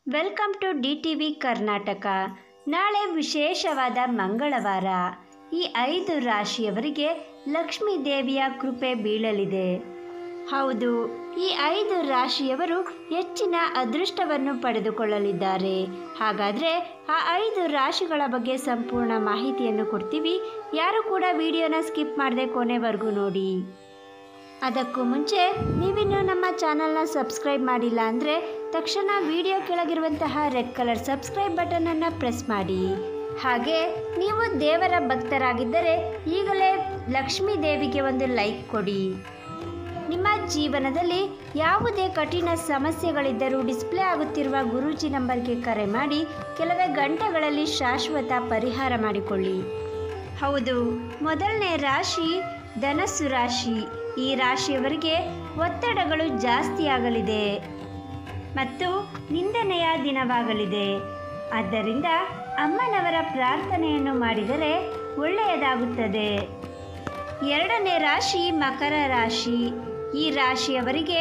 welcome to D T V Karnataka ನಾಳೆ ವಿಶೇಷವಾದ ಮಂಗಳವಾರ ಈ ಐದು ರಾಶಿಯವರಿಗೆ ಲಕ್ಷ್ಮೀ ದೇವಿಯ ಕೃಪೆ ಬೀಳಲಿದೆ ಹೌದು ಈ ಐದು ರಾಶಿಯವರು ಹೆಚ್ಚಿನ ಅದೃಷ್ಟವನ್ನು ಪಡೆದುಕೊಳ್ಳಲಿದ್ದಾರೆ ಹಾಗಾದರೆ ಆ ಐದು ರಾಶಿಗಳ ಬಗ್ಗೆ ಸಂಪೂರ್ಣ ಮಾಹಿತಿಯನ್ನು ಕೊಡ್ತೀವಿ ಯಾರು ಕೂಡ ವಿಡಿಯೋನ ಸ್ಕಿಪ್ ಮಾಡದೆ ಕೊನೆವರೆಗೂ ನೋಡಿ ಅದಕ್ಕೂ ಮುಂಚೆ ನೀವಿನ್ನೂ ನಮ್ಮ ಚಾನಲ್ನ ಸಬ್ಸ್ಕ್ರೈಬ್ ಮಾಡಿಲ್ಲ ಅಂದರೆ ತಕ್ಷಣ ವಿಡಿಯೋ ಕೆಳಗಿರುವಂತಹ ರೆಡ್ ಕಲರ್ ಸಬ್ಸ್ಕ್ರೈಬ್ ಬಟನನ್ನು ಪ್ರೆಸ್ ಮಾಡಿ ಹಾಗೆ ನೀವು ದೇವರ ಭಕ್ತರಾಗಿದ್ದರೆ ಈಗಲೇ ಲಕ್ಷ್ಮೀ ದೇವಿಗೆ ಒಂದು ಲೈಕ್ ಕೊಡಿ ನಿಮ್ಮ ಜೀವನದಲ್ಲಿ ಯಾವುದೇ ಕಠಿಣ ಸಮಸ್ಯೆಗಳಿದ್ದರೂ ಡಿಸ್ಪ್ಲೇ ಆಗುತ್ತಿರುವ ಗುರೂಜಿ ನಂಬರ್ಗೆ ಕರೆ ಮಾಡಿ ಕೆಲವೇ ಗಂಟೆಗಳಲ್ಲಿ ಶಾಶ್ವತ ಪರಿಹಾರ ಮಾಡಿಕೊಳ್ಳಿ ಹೌದು ಮೊದಲನೇ ರಾಶಿ ಧನಸ್ಸು ರಾಶಿ ಈ ರಾಶಿಯವರಿಗೆ ಒತ್ತಡಗಳು ಜಾಸ್ತಿಯಾಗಲಿದೆ ಮತ್ತು ನಿಂದನೆಯ ದಿನವಾಗಲಿದೆ ಆದ್ದರಿಂದ ಅಮ್ಮನವರ ಪ್ರಾರ್ಥನೆಯನ್ನು ಮಾಡಿದರೆ ಒಳ್ಳೆಯದಾಗುತ್ತದೆ ಎರಡನೇ ರಾಶಿ ಮಕರ ರಾಶಿ ಈ ರಾಶಿಯವರಿಗೆ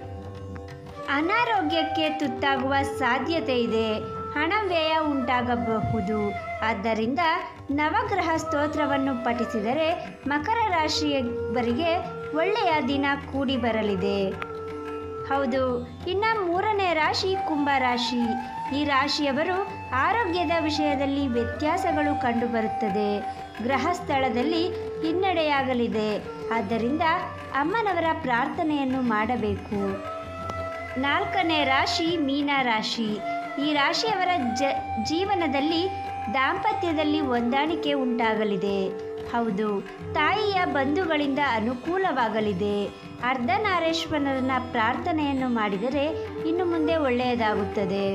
ಅನಾರೋಗ್ಯಕ್ಕೆ ತುತ್ತಾಗುವ ಸಾಧ್ಯತೆ ಇದೆ ಹಣ ವ್ಯಯ ಉಂಟಾಗಬಹುದು ಆದ್ದರಿಂದ ನವಗ್ರಹ ಸ್ತೋತ್ರವನ್ನು ಪಠಿಸಿದರೆ ಮಕರ ರಾಶಿಯವರಿಗೆ ಒಳ್ಳೆಯ ದಿನ ಕೂಡಿ ಬರಲಿದೆ ಹೌದು ಇನ್ನು ಮೂರನೇ ರಾಶಿ ಕುಂಭ ರಾಶಿ ಈ ರಾಶಿಯವರು ಆರೋಗ್ಯದ ವಿಷಯದಲ್ಲಿ ವ್ಯತ್ಯಾಸಗಳು ಕಂಡುಬರುತ್ತದೆ ಗ್ರಹ ಸ್ಥಳದಲ್ಲಿ ಹಿನ್ನಡೆಯಾಗಲಿದೆ ಆದ್ದರಿಂದ ಅಮ್ಮನವರ ಪ್ರಾರ್ಥನೆಯನ್ನು ಮಾಡಬೇಕು ನಾಲ್ಕನೇ ರಾಶಿ ಮೀನ ರಾಶಿ ಈ ರಾಶಿಯವರ ಜ ಜೀವನದಲ್ಲಿ ದಾಂಪತ್ಯದಲ್ಲಿ ಹೊಂದಾಣಿಕೆ ಉಂಟಾಗಲಿದೆ ಹೌದು ತಾಯಿಯ ಬಂಧುಗಳಿಂದ ಅನುಕೂಲವಾಗಲಿದೆ ಅರ್ಧನಾರೇಶ್ವರನ ಪ್ರಾರ್ಥನೆಯನ್ನು ಮಾಡಿದರೆ ಇನ್ನು ಮುಂದೆ ಒಳ್ಳೆಯದಾಗುತ್ತದೆ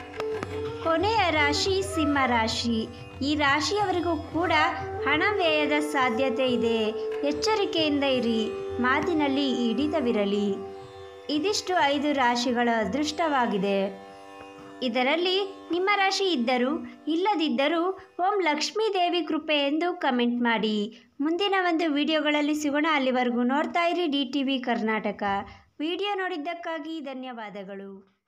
ಕೊನೆಯ ರಾಶಿ ಸಿಂಹ ರಾಶಿ ಈ ರಾಶಿಯವರಿಗೂ ಕೂಡ ಹಣ ವ್ಯಯದ ಸಾಧ್ಯತೆ ಇದೆ ಎಚ್ಚರಿಕೆಯಿಂದ ಇರಿ ಮಾತಿನಲ್ಲಿ ಹಿಡಿತವಿರಲಿ ಇದಿಷ್ಟು ಐದು ರಾಶಿಗಳ ಅದೃಷ್ಟವಾಗಿದೆ ಇದರಲ್ಲಿ ನಿಮ್ಮ ರಾಶಿ ಇದ್ದರೂ ಇಲ್ಲದಿದ್ದರೂ ಓಂ ಲಕ್ಷ್ಮೀ ದೇವಿ ಕೃಪೆ ಎಂದು ಕಮೆಂಟ್ ಮಾಡಿ ಮುಂದಿನ ಒಂದು ವಿಡಿಯೋಗಳಲ್ಲಿ ಸಿಗೋಣ ಅಲ್ಲಿವರೆಗೂ ನೋಡ್ತಾ ಇರಿ D T V Karnataka video ನೋಡಿದ್ದಕ್ಕಾಗಿ ಧನ್ಯವಾದಗಳು